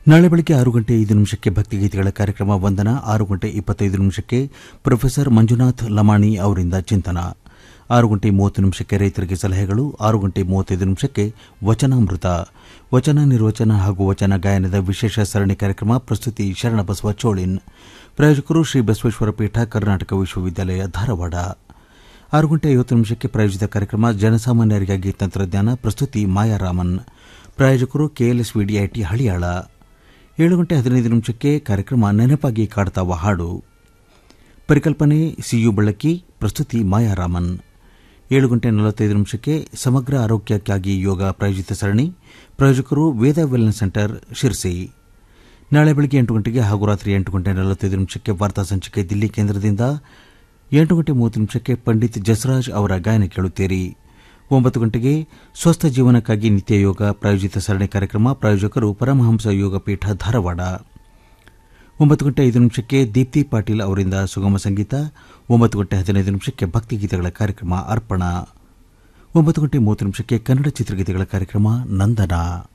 ನಾಳೆ ಬೆಳಗ್ಗೆ ಆರು ಗಂಟೆ ಐದು ನಿಮಿಷಕ್ಕೆ ಭಕ್ತಿಗೀತೆಗಳ ಕಾರ್ಯಕ್ರಮ ವಂದನ ಆರು ಗಂಟೆ ಇಪ್ಪತ್ತೈದು ನಿಮಿಷಕ್ಕೆ ಪ್ರೊಫೆಸರ್ ಮಂಜುನಾಥ್ ಲಮಾಣಿ ಅವರಿಂದ ಚಿಂತನ ಆರು ಗಂಟೆ ಮೂವತ್ತು ನಿಮಿಷಕ್ಕೆ ರೈತರಿಗೆ ಸಲಹೆಗಳು ಆರು ಗಂಟೆ ಮೂವತ್ತೈದು ನಿಮಿಷಕ್ಕೆ ವಚನಾಮೃತ ವಚನ ನಿರ್ವಚನ ಹಾಗೂ ವಚನ ಗಾಯನದ ವಿಶೇಷ ಸರಣಿ ಕಾರ್ಯಕ್ರಮ ಪ್ರಸ್ತುತಿ ಶರಣಬಸವ ಚೋಳಿನ್ ಪ್ರಾಯೋಜಕರು ಶ್ರೀ ಬಸವೇಶ್ವರ ಪೀಠ ಕರ್ನಾಟಕ ವಿಶ್ವವಿದ್ಯಾಲಯ ಧಾರವಾಡ ಆರು ಗಂಟೆ ಐವತ್ತು ನಿಮಿಷಕ್ಕೆ ಪ್ರಾಯೋಜಿತ ಕಾರ್ಯಕ್ರಮ ಜನಸಾಮಾನ್ಯರಿಗಾಗಿ ತಂತ್ರಜ್ಞಾನ ಪ್ರಸ್ತುತಿ ಮಾಯಾರಾಮನ್ ಪ್ರಾಯೋಜಕರು ಕೆಎಲ್ಎಸ್ ವಿಡಿಐಟಿ ಹಳಿಯಾಳ ಏಳು ಗಂಟೆ ಹದಿನೈದು ನಿಮಿಷಕ್ಕೆ ಕಾರ್ಯಕ್ರಮ ನೆನಪಾಗಿ ಕಾಡ್ತಾವ ಹಾಡು ಪರಿಕಲ್ಪನೆ ಸಿಯು ಬೆಳಕಿ ಪ್ರಸ್ತುತಿ ಮಾಯಾರಾಮನ್ ಏಳು ಗಂಟೆ ನಲವತ್ತೈದು ನಿಮಿಷಕ್ಕೆ ಸಮಗ್ರ ಆರೋಗ್ಯಕ್ಕಾಗಿ ಯೋಗ ಪ್ರಾಯೋಜಿತ ಸರಣಿ ಪ್ರಾಯೋಜಕರು ವೇದ ವೆಲ್ನೆಸ್ ಸೆಂಟರ್ ಶಿರ್ಸಿ ನಾಳೆ ಬೆಳಗ್ಗೆ ಎಂಟು ಗಂಟೆಗೆ ಹಾಗೂ ರಾತ್ರಿ ಎಂಟು ಗಂಟೆ ನಲವತ್ತೈದು ನಿಮಿಷಕ್ಕೆ ವಾರ್ತಾ ಸಂಚಿಕೆ ದಿಲ್ಲಿ ಕೇಂದ್ರದಿಂದ ಎಂಟು ಗಂಟೆ ಮೂವತ್ತು ನಿಮಿಷಕ್ಕೆ ಪಂಡಿತ್ ಜಸರಾಜ್ ಅವರ ಗಾಯನ ಕೇಳುತ್ತೀರಿ ಒಂಬತ್ತು ಗಂಟೆಗೆ ಸ್ವಸ್ಥ ಜೀವನಕ್ಕಾಗಿ ನಿತ್ಯ ಯೋಗ ಪ್ರಾಯೋಜಿತ ಸರಣಿ ಕಾರ್ಯಕ್ರಮ ಪ್ರಾಯೋಜಕರು ಪರಮಹಂಸ ಯೋಗ ಪೀಠ ಧಾರವಾಡ ಒಂಬತ್ತು ಗಂಟೆ ಐದು ನಿಮಿಷಕ್ಕೆ ದೀಪ್ತಿ ಪಾಟೀಲ್ ಅವರಿಂದ ಸುಗಮ ಸಂಗೀತ ಒಂಬತ್ತು ಗಂಟೆ ಹದಿನೈದು ನಿಮಿಷಕ್ಕೆ ಭಕ್ತಿಗೀತೆಗಳ ಕಾರ್ಯಕ್ರಮ ಅರ್ಪಣ ಒಂಬತ್ತು ಗಂಟೆ ಮೂವತ್ತು ನಿಮಿಷಕ್ಕೆ ಕನ್ನಡ ಚಿತ್ರಗೀತೆಗಳ ಕಾರ್ಯಕ್ರಮ ನಂದನ